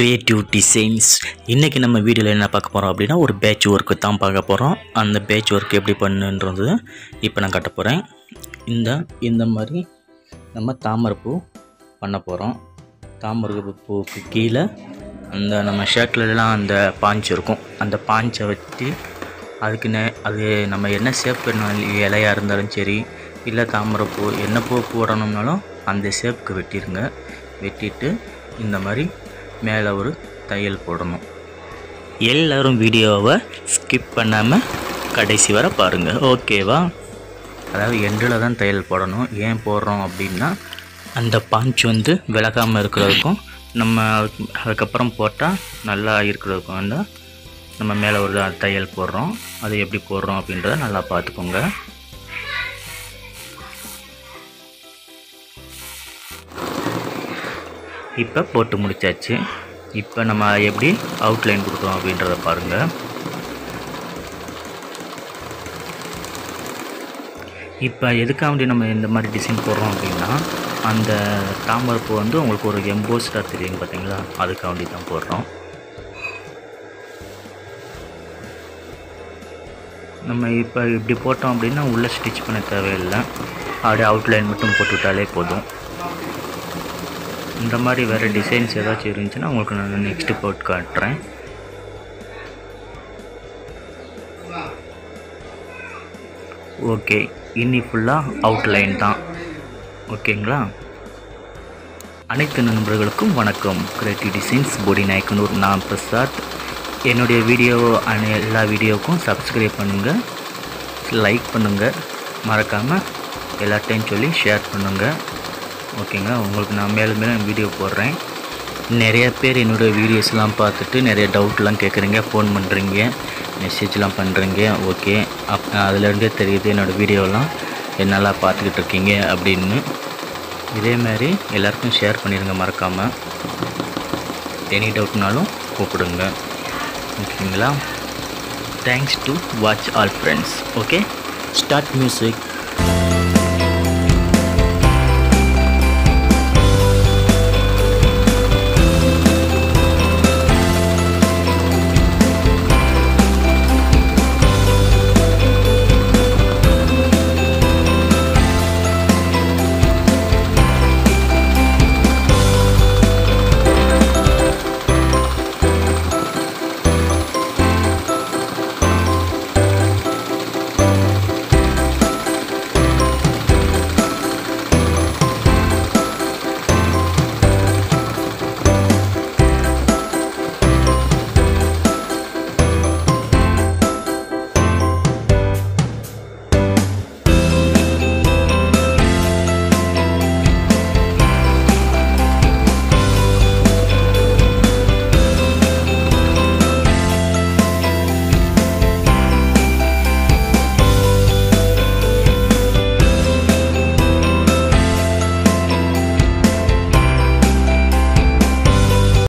creative designs இன்றைக்கி நம்ம வீடியோவில் என்ன பார்க்க போகிறோம் அப்படின்னா ஒரு பேட்ச் ஒர்க்கு தான் பார்க்க போகிறோம் அந்த பேட்ச் ஒர்க் எப்படி பண்ணுன்றது இப்போ நான் காட்ட போகிறேன் இந்த இந்த மாதிரி நம்ம தாமரைப்பூ பண்ண போகிறோம் தாமரை பூவுக்கு கீழே அந்த நம்ம ஷர்ட்லலாம் அந்த பாஞ்ச் இருக்கும் அந்த பாஞ்சை வச்சு அதுக்கு நே அது நம்ம என்ன ஷேப் இலையாக இருந்தாலும் சரி இல்லை தாமரைப்பூ என்ன பூ போடணும்னாலும் அந்த ஷேப்புக்கு வெட்டிடுங்க வெட்டிட்டு இந்த மாதிரி மேலே ஒரு தையல் போடணும் எல்லோரும் வீடியோவை ஸ்கிப் பண்ணாமல் கடைசி வரை பாருங்கள் ஓகேவா அதாவது எண்டில் தான் தையல் போடணும் ஏன் போடுறோம் அப்படின்னா அந்த பாஞ்ச் வந்து விலகாமல் இருக்கிறதுக்கும் நம்ம அதுக்கு அதுக்கப்புறம் போட்டால் நல்லா இருக்கிறதுக்கும் வந்து நம்ம மேலே ஒரு தையல் போடுறோம் அது எப்படி போடுறோம் அப்படின்றத நல்லா பார்த்துக்கோங்க இப்போ போட்டு முடிச்சாச்சு இப்போ நம்ம எப்படி அவுட்லைன் கொடுக்குறோம் அப்படின்றத பாருங்கள் இப்போ எதுக்காண்டி நம்ம இந்த மாதிரி டிசைன் போடுறோம் அப்படின்னா அந்த தாமரைப்பூ வந்து உங்களுக்கு ஒரு எம்போஸ்டாக தெரியும் பார்த்தீங்களா அதுக்காண்டி தான் போடுறோம் நம்ம இப்போ இப்படி போட்டோம் அப்படின்னா உள்ளே ஸ்டிச் பண்ண தேவையில்லை அப்படியே அவுட்லைன் மட்டும் போட்டுவிட்டாலே போதும் இந்த மாதிரி வேறு டிசைன்ஸ் ஏதாச்சும் இருந்துச்சுன்னா உங்களுக்கு நான் நெக்ஸ்ட்டு போட்டு காட்டுறேன் ஓகே இன்னி ஃபுல்லாக அவுட்லைன் தான் ஓகேங்களா அனைத்து நண்பர்களுக்கும் வணக்கம் கிரியேட்டிவ் டிசைன்ஸ் பொடி நாயக்கனூர் நான் பிரசாத் என்னுடைய வீடியோ எல்லா வீடியோவுக்கும் சப்ஸ்கிரைப் பண்ணுங்கள் லைக் பண்ணுங்கள் மறக்காமல் எல்லாத்தையும் சொல்லி ஷேர் பண்ணுங்கள் ஓகேங்க உங்களுக்கு நான் மேலும் மேலும் வீடியோ போடுறேன் நிறைய பேர் என்னோடய வீடியோஸ்லாம் பார்த்துட்டு நிறைய டவுட்லாம் கேட்குறீங்க ஃபோன் பண்ணுறீங்க மெசேஜ்லாம் பண்ணுறீங்க ஓகே அப் அதுலேருந்தே தெரியுது என்னோடய வீடியோலாம் என்னெல்லாம் பார்த்துக்கிட்டு இருக்கீங்க அப்படின்னு இதே மாதிரி எல்லாருக்கும் ஷேர் பண்ணிடுங்க மறக்காமல் எனி டவுட்னாலும் கூப்பிடுங்க ஓகேங்களா thanks to watch all friends okay start music